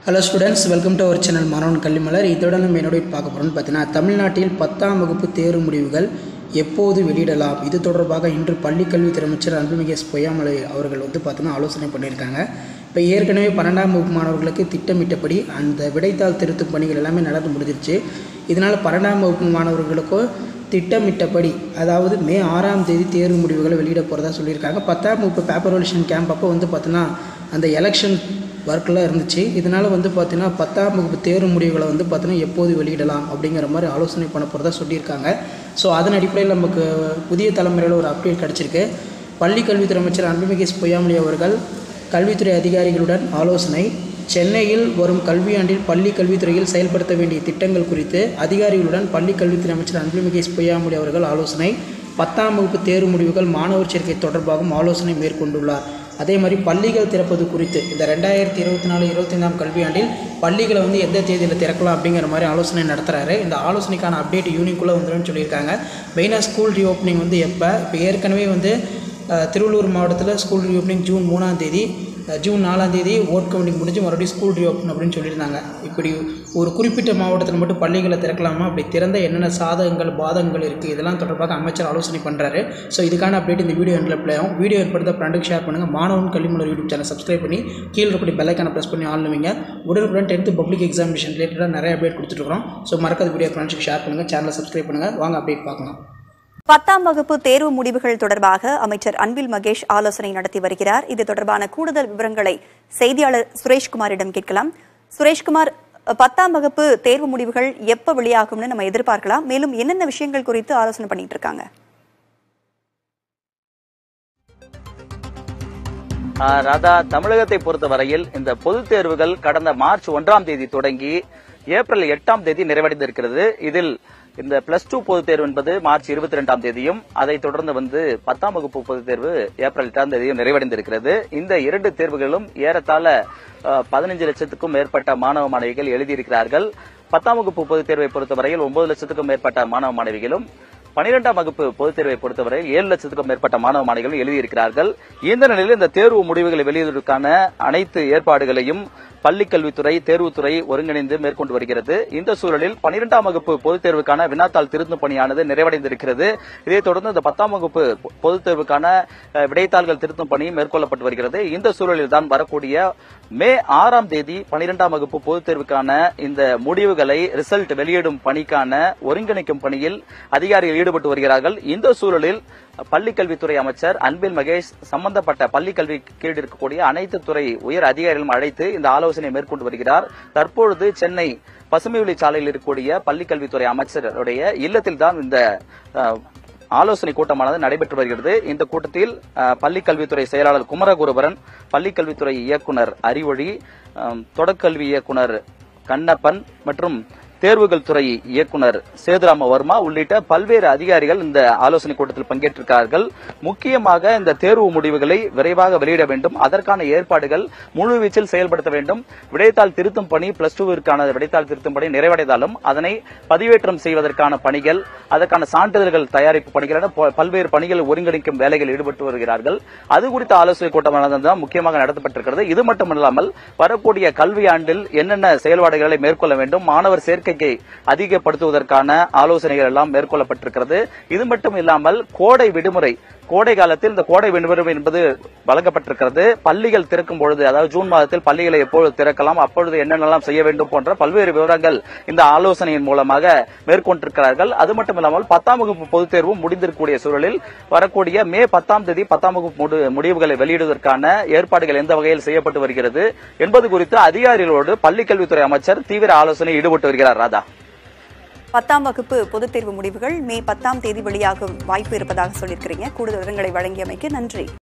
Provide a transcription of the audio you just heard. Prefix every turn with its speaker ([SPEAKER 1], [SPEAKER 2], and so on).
[SPEAKER 1] hello students welcome to our channel Maanavan Kalvimalar இதோட நம்ம என்னோட பார்க்க போகிறோம்னு பார்த்தீங்கன்னா தமிழ்நாட்டில் பத்தாம் வகுப்பு தேர்வு முடிவுகள் எப்போது வெளியிடலாம் இது தொடர்பாக இன்று பள்ளி கல்வித்துறை அமைச்சர் அன்புமிகு எஸ் பொய்யாமலை அவர்கள் வந்து பார்த்தீங்கன்னா ஆலோசனை பண்ணியிருக்காங்க இப்போ ஏற்கனவே பன்னெண்டாம் வகுப்பு மாணவர்களுக்கு திட்டமிட்டபடி அந்த விடைத்தாள் திருத்தும் பணிகள் எல்லாமே நடந்து முடிஞ்சிருச்சு இதனால் பன்னெண்டாம் வகுப்பு மாணவர்களுக்கும் திட்டமிட்டபடி அதாவது மே ஆறாம் தேதி தேர்வு முடிவுகளை வெளியிட போகிறதா சொல்லியிருக்காங்க பத்தாம் வகுப்பு பேப்பர் ஒலிஷன் கேம்ப் அப்போ வந்து பார்த்தீங்கன்னா அந்த எலெக்ஷன் ஒர்க்கெலாம் இருந்துச்சு இதனால் வந்து பார்த்தீங்கன்னா பத்தாம் வகுப்பு தேர்வு முடிவுகளை வந்து பார்த்தீங்கன்னா எப்போது வெளியிடலாம் அப்படிங்கிற மாதிரி ஆலோசனை பண்ண போகிறதா சொல்லியிருக்காங்க ஸோ அதன் அடிப்படையில் நமக்கு புதிய தலைமுறையில் ஒரு அப்டேட் கிடச்சிருக்கு பள்ளி கல்வித்துறை அமைச்சர் அன்புமிகு எஸ் பொய்யாமொழி அவர்கள் கல்வித்துறை அதிகாரிகளுடன் ஆலோசனை சென்னையில் வரும் கல்வியாண்டில் பள்ளி கல்வித்துறையில் செயல்படுத்த வேண்டிய திட்டங்கள் குறித்து அதிகாரிகளுடன் பள்ளி கல்வித்துறை அமைச்சர் அன்புமிகு எஸ் பொய்யாமொழி அவர்கள் ஆலோசனை பத்தாம் வகுப்பு தேர்வு முடிவுகள் மாணவர் சேர்க்கை தொடர்பாகவும் ஆலோசனை மேற்கொண்டுள்ளார் அதே மாதிரி பள்ளிகள் திறப்பது குறித்து இந்த ரெண்டாயிரத்தி இருபத்தி நாலு இருபத்தைந்தாம் கல்வியாண்டில் பள்ளிகளை வந்து எந்த தேதியில் திறக்கலாம் அப்படிங்கிற மாதிரி ஆலோசனை நடத்துகிறாரு இந்த ஆலோசனைக்கான அப்டேட் ஈவினிங்குள்ளே வந்துடும் சொல்லியிருக்காங்க மெயினாக ஸ்கூல் ரீஓப்பனிங் வந்து எப்போ இப்போ ஏற்கனவே வந்து அஹ், திருவள்ளூர் மாவட்டத்தில் ஸ்கூல் ரீஓப்பனிங் ஜூன் மூணாம் தேதி அஹ், ஜூன் நாலாம் தேதி ஓட் கவுண்டிங் முடிஞ்சு மறுபடியும் ஸ்கூல் ரீஓப்பன் அப்படின்னு சொல்லியிருந்தாங்க இப்படி ஒரு குறிப்பிட்ட மாவட்டத்தில் மட்டும் பள்ளிகளை திறக்கலாமா அப்படி திறந்த என்னென்ன சாதகங்கள் பாதகங்கள் இருக்குது இதெல்லாம் தொடர்பாக அமைச்சர் ஆலோசனை பண்ணுறாரு ஸோ இதுக்கான அப்டேட் இந்த வீடியோ எண்டில் ப்ளே ஆகும் வீடியோ ஏற்படுத்த ஃப்ரெண்டுக்கு ஷேர் பண்ணுங்கள் மாணவன் கல்விமுறை யூடியூப் சேனல் சப்ஸ்கிரைப் பண்ணி கீழே இருக்கக்கூடிய பெல்லைக்கான ப்ரெஸ் பண்ணி ஆன் வைங்க உடனுக்குடன் டென்த்து பப்ளிக் எக்ஸாமினேஷன் ரிலேட்டடாக நிறைய அப்டேட் கொடுத்துட்ருக்கோம் ஸோ மறக்காத வீடியோ ஃப்ரெண்ட்ஸுக்கு ஷேர் பண்ணுங்கள் சேனலை சப்ஸ்கிரைப் பண்ணுங்கள் வாங்க அப்டேட் பார்க்கலாம்
[SPEAKER 2] பத்தாம் வகுப்பு தேர்வு முடிவுகள் தொடர்பாக அமைச்சர் அன்பில் மகேஷ் ஆலோசனை நடத்தி வருகிறார் இது தொடர்பான கூடுதல் விவரங்களை செய்தியாளர் சுரேஷ்குமாரிடம் கேட்கலாம் சுரேஷ்குமார் பத்தாம் வகுப்பு தேர்வு முடிவுகள் எப்ப வெளியாகும்னு நம்ம எதிர்பார்க்கலாம் மேலும் என்னென்ன விஷயங்கள் குறித்து ஆலோசனை பண்ணிட்டு இருக்காங்க
[SPEAKER 3] ஆஹ் ராதா தமிழகத்தை பொறுத்தவரையில் இந்த பொதுத் தேர்வுகள் கடந்த மார்ச் ஒன்றாம் தேதி தொடங்கி ஏப்ரல் எட்டாம் தேதி நிறைவடைந்திருக்கிறது இதில் இந்த பிளஸ் டூ பொதுத் தேர்வு என்பது மார்ச் இருபத்தி ரெண்டாம் தேதியும் அதைத் தொடர்ந்து வந்து பத்தாம் வகுப்பு பொதுத் தேர்வு ஏப்ரல் எட்டாம் தேதியும் நிறைவடைந்திருக்கிறது இந்த இரண்டு தேர்வுகளும் ஏறத்தாழ பதினஞ்சு லட்சத்துக்கும் மேற்பட்ட மாணவ மாணவிகள் எழுதியிருக்கிறார்கள் பத்தாம் வகுப்பு பொதுத் தேர்வை பொறுத்தவரையில் ஒன்பது லட்சத்துக்கும் மேற்பட்ட மாணவ மாணவிகளும் பனிரெண்டாம் வகுப்பு பொதுத் தேர்வை பொறுத்தவரை ஏழு லட்சத்துக்கும் மேற்பட்ட மாணவ மாணவிகள் எழுதியிருக்கிறார்கள் இந்த நிலையில் இந்த தேர்வு முடிவுகளை வெளியிடுவதற்கான அனைத்து ஏற்பாடுகளையும் பள்ளிக் கல்வித்துறை தேர்வுத்துறை ஒருங்கிணைந்து மேற்கொண்டு வருகிறது இந்த சூழலில் பனிரெண்டாம் வகுப்பு பொதுத் தேர்வுக்கான வினாத்தாள் திருத்தும் பணியானது நிறைவடைந்திருக்கிறது இதைத் தொடர்ந்து இந்த பத்தாம் வகுப்பு பொதுத் தேர்வுக்கான அஹ், விடைத்தாள்கள் திருத்தும் பணி மேற்கொள்ளப்பட்டு வருகிறது இந்த சூழலில் தான் வரக்கூடிய மே ஆறாம் தேதி பனிரெண்டாம் வகுப்பு பொதுத் தேர்வுக்கான இந்த முடிவுகளை ரிசல்ட் வெளியிடும் பணிக்கான ஒருங்கிணைக்கும் பணியில் அதிகாரிகள் ஈடுபட்டு வருகிறார்கள் இந்த சூழலில் பள்ளிக் கல்வித்துறை அமைச்சர் அன்பில் மகேஷ் சம்பந்தப்பட்ட பள்ளிக் கல்வி கீழ் இருக்கக்கூடிய அனைத்து துறை உயர் அதிகாரிகளும் அழைத்து இந்த ஆலோசனை மேற்கொண்டு வருகிறார் தற்பொழுது சென்னை பசுமைவெளி சாலையில் இருக்கக்கூடிய பள்ளிக் கல்வித்துறை அமைச்சருடைய இல்லத்தில் தான் இந்த அஹ், ஆலோசனை கூட்டமானது நடைபெற்று வருகிறது இந்த கூட்டத்தில் அஹ், பள்ளிக் கல்வித்துறை செயலாளர் குமரகுருபரன் பள்ளிக் கல்வித்துறை இயக்குனர் அறிவொழி அஹ், தொடக்கல்வி இயக்குனர் கண்ணப்பன் மற்றும் தேர்வுகள் துறை இயக்குனர் சேதுராம வர்மா உள்ளிட்ட பல்வேறு அதிகாரிகள் இந்த ஆலோசனை கூட்டத்தில் பங்கேற்றிருக்கிறார்கள் முக்கியமாக இந்த தேர்வு முடிவுகளை விரைவாக வெளியிட வேண்டும் அதற்கான ஏற்பாடுகள் முழுவீச்சில் செயல்படுத்த வேண்டும் விடைத்தாள் திருத்தும் பணி பிளஸ் டூவிற்கான விடைத்தாள் திருத்தும் பணி நிறைவடைந்தாலும் அதனை பதிவேற்றம் செய்வதற்கான பணிகள் அதற்கான சான்றிதழ்கள் தயாரிப்பு பணிகள் என ப- பல்வேறு பணிகள் ஒருங்கிணைக்கும் வேலைகள் ஈடுபட்டு வருகிறார்கள் அது குறித்த ஆலோசனை கூட்டமானது தான் முக்கியமாக நடத்தப்பட்டிருக்கிறது இது மட்டுமல்லாமல் வரக்கூடிய கல்வி ஆண்டில் என்னென்ன செயல்பாடுகளை மேற்கொள்ள வேண்டும் மாணவர் சேர்க்கைக்கு அதிகப்படுத்துவதற்கான ஆலோசனைகள் எல்லாம் மேற்கொள்ளப்பட்டிருக்கிறது இது மட்டும் இல்லாமல் கோடை விடுமுறை கோடை காலத்தில் இந்த கோடை விடுமுறை என்பது வழங்கப்பட்டிருக்கிறது பள்ளிகள் திறக்கும் பொழுது அதாவது ஜூன் மாதத்தில் பள்ளிகளை எப்பொழுது திறக்கலாம் அப்பொழுது என்னென்னலாம் செய்ய வேண்டும் போன்ற பல்வேறு விவரங்கள் இந்த ஆலோசனையின் மூலமாக மேற்கொண்டிருக்கிறார்கள் அது மட்டும் இல்லாமல் பத்தாம் வகுப்பு பொதுத் தேர்வு முடிந்திருக்கக்கூடிய சூழலில் வரக்கூடிய மே பத்தாம் தேதி பத்தாம் வகுப்பு முடி- முடிவுகளை வெளியிடுவதற்கான ஏற்பாடுகள் எந்த வகையில் செய்யப்பட்டு வருகிறது என்பது குறித்து அதிகாரிகளோடு பள்ளிக் கல்வித்துறை அமைச்சர் தீவிர ஆலோசனை ஈடுபட்டு வருகிறார் ராதா
[SPEAKER 2] பத்தாம் வகுப்பு பொதுத் தேர்வு முடிவுகள் மே பத்தாம் தேதி வெளியாகும் வாய்ப்பு இருப்பதாக சொல்லியிருக்கிறீங்க கூடுதல் விவரங்களை வழங்கியமைக்கு நன்றி